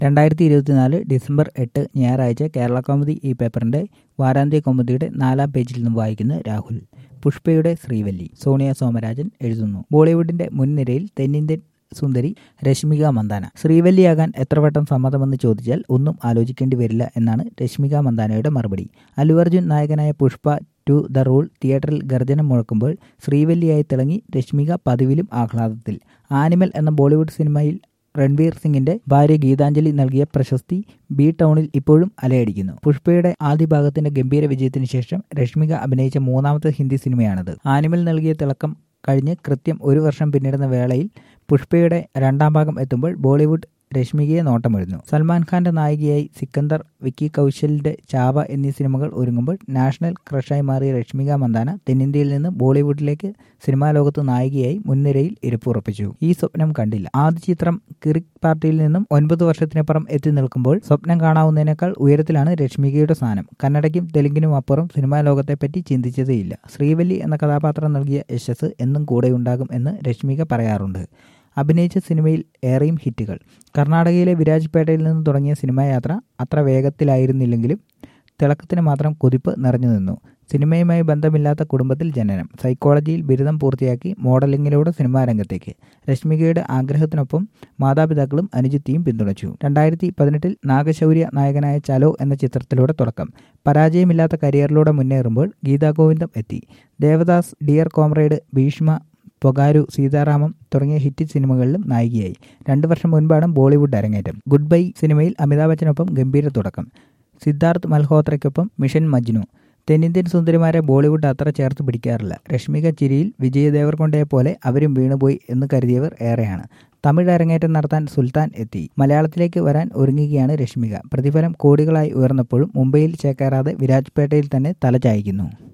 രണ്ടായിരത്തി ഇരുപത്തിനാല് ഡിസംബർ എട്ട് ഞായറാഴ്ച കേരള കൗമുദി ഈ പേപ്പറിന്റെ വാരാന്ത്യ കൗമുദിയുടെ നാലാം പേജിൽ നിന്നും വായിക്കുന്ന രാഹുൽ പുഷ്പയുടെ ശ്രീവല്ലി സോണിയ സോമരാജൻ എഴുതുന്നു ബോളിവുഡിന്റെ മുൻനിരയിൽ തെന്നിന്ത്യൻ സുന്ദരി രശ്മിക മന്ദാന ശ്രീവല്ലിയാകാൻ എത്ര വട്ടം സമ്മതമെന്ന് ചോദിച്ചാൽ ഒന്നും ആലോചിക്കേണ്ടി വരില്ല എന്നാണ് രശ്മിക മന്ദാനയുടെ മറുപടി അല്ലു അർജുൻ നായകനായ പുഷ്പ ടു ദ റൂൾ തിയേറ്ററിൽ ഗർജനം മുഴക്കുമ്പോൾ ശ്രീവല്ലിയായി തിളങ്ങി രശ്മിക പതിവിലും ആഹ്ലാദത്തിൽ ആനിമൽ എന്ന ബോളിവുഡ് സിനിമയിൽ രൺവീർ സിംഗിന്റെ ഭാര്യ ഗീതാഞ്ജലി നൽകിയ പ്രശസ്തി ബി ടൗണിൽ ഇപ്പോഴും അലയടിക്കുന്നു പുഷ്പയുടെ ആദ്യ ഭാഗത്തിന്റെ ഗംഭീര വിജയത്തിന് ശേഷം രശ്മിക അഭിനയിച്ച മൂന്നാമത്തെ ഹിന്ദി സിനിമയാണിത് ആനിമൽ നൽകിയ തിളക്കം കഴിഞ്ഞ് കൃത്യം ഒരു വർഷം പിന്നിടുന്ന വേളയിൽ പുഷ്പയുടെ രണ്ടാം ഭാഗം എത്തുമ്പോൾ ബോളിവുഡ് രശ്മികയെ നോട്ടമിടുന്നു സൽമാൻ ഖാന്റെ നായികയായി സിക്കന്ദർ വിക്കി കൗശലിന്റെ ചാവ എന്നീ സിനിമകൾ ഒരുങ്ങുമ്പോൾ നാഷണൽ ക്രഷായി മാറിയ രശ്മിക മന്ദാന തെന്നിന്ത്യയിൽ നിന്ന് ബോളിവുഡിലേക്ക് സിനിമാ ലോകത്ത് നായികയായി മുൻനിരയിൽ ഇരിപ്പുറപ്പിച്ചു ഈ സ്വപ്നം കണ്ടില്ല ആദ്യ ചിത്രം കിറിക് പാർട്ടിയിൽ നിന്നും ഒൻപത് വർഷത്തിനപ്പുറം എത്തി നിൽക്കുമ്പോൾ സ്വപ്നം കാണാവുന്നതിനേക്കാൾ ഉയരത്തിലാണ് രശ്മികയുടെ സ്ഥാനം കന്നഡയ്ക്കും തെലുങ്കിനും അപ്പുറം സിനിമാ ലോകത്തെപ്പറ്റി ചിന്തിച്ചതേയില്ല ശ്രീവല്ലി എന്ന കഥാപാത്രം നൽകിയ യശസ് എന്നും കൂടെയുണ്ടാകും എന്ന് രശ്മിക പറയാറുണ്ട് അഭിനയിച്ച സിനിമയിൽ ഏറെയും ഹിറ്റുകൾ കർണാടകയിലെ വിരാജ്പേട്ടയിൽ നിന്ന് തുടങ്ങിയ സിനിമാ യാത്ര അത്ര വേഗത്തിലായിരുന്നില്ലെങ്കിലും തിളക്കത്തിന് മാത്രം കുതിപ്പ് നിറഞ്ഞു നിന്നു സിനിമയുമായി ബന്ധമില്ലാത്ത കുടുംബത്തിൽ ജനനം സൈക്കോളജിയിൽ ബിരുദം പൂർത്തിയാക്കി മോഡലിംഗിലൂടെ സിനിമാ രംഗത്തേക്ക് രശ്മികയുടെ ആഗ്രഹത്തിനൊപ്പം മാതാപിതാക്കളും അനുജിത്തിയും പിന്തുണച്ചു രണ്ടായിരത്തി പതിനെട്ടിൽ നാഗശൗര്യ നായകനായ ചലോ എന്ന ചിത്രത്തിലൂടെ തുടക്കം പരാജയമില്ലാത്ത കരിയറിലൂടെ മുന്നേറുമ്പോൾ ഗീതാ ഗോവിന്ദം എത്തി ദേവദാസ് ഡിയർ കോമ്രേഡ് ഭീഷ്മ പൊഗാരു സീതാരാമം തുടങ്ങിയ ഹിറ്റ് സിനിമകളിലും നായികയായി രണ്ടു വർഷം മുൻപാണ് ബോളിവുഡ് അരങ്ങേറ്റം ഗുഡ് ബൈ സിനിമയിൽ അമിതാഭ് ബച്ചനൊപ്പം ഗംഭീര തുടക്കം സിദ്ധാർത്ഥ് മൽഹോത്രയ്ക്കൊപ്പം മിഷൻ മജ്നു തെന്നിന്ത്യൻ സുന്ദരിമാരെ ബോളിവുഡ് അത്ര ചേർത്ത് പിടിക്കാറില്ല രശ്മിക ചിരിയിൽ വിജയ് ദേവർകൊണ്ടയെ പോലെ അവരും വീണുപോയി എന്ന് കരുതിയവർ ഏറെയാണ് തമിഴ് അരങ്ങേറ്റം നടത്താൻ സുൽത്താൻ എത്തി മലയാളത്തിലേക്ക് വരാൻ ഒരുങ്ങുകയാണ് രശ്മിക പ്രതിഫലം കോടികളായി ഉയർന്നപ്പോഴും മുംബൈയിൽ ചേക്കേറാതെ വിരാജ്പേട്ടയിൽ തന്നെ തലചായ്ക്കുന്നു